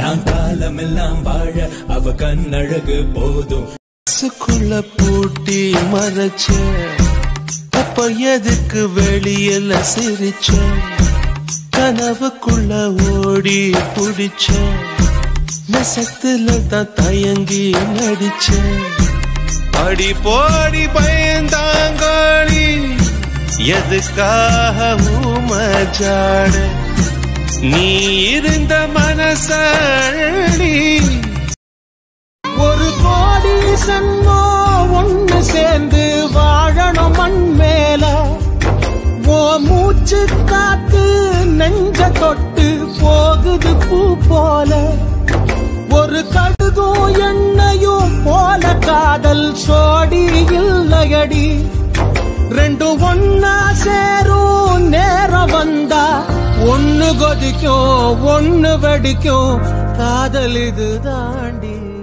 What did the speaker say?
நான் காலமெல்லாம் வாழ அவ கண்ணழகு போதும் மனசுக்குள்ள பூட்டி மறைச்ச அப்ப எதுக்கு வெளியில சிரிச்ச கனவுக்குள்ள ஓடி புடிச்ச நெசத்துல தான் தயங்கி நடிச்ச அடி போடி பயந்தாங்கோழி எதுக்காக ஊமஜாட நீ இருந்த மனசழி ஒரு கோடி சன்னோ ஒண்ணு சேர்ந்து வாழணும் மண் மேல ஓ மூச்சு காத்து நெஞ்ச தொட்டு போகுது பூ போல ஒரு கடுகும் எண்ணெயும் போல காதல் சோடி இல்லையடி ரெண்டும் ஒன்னா சேரும் நேரம் வந்தா ஒண்ணு கொதிக்கும் ஒண்ணு வெடிக்கும் காதல் இது தாண்டி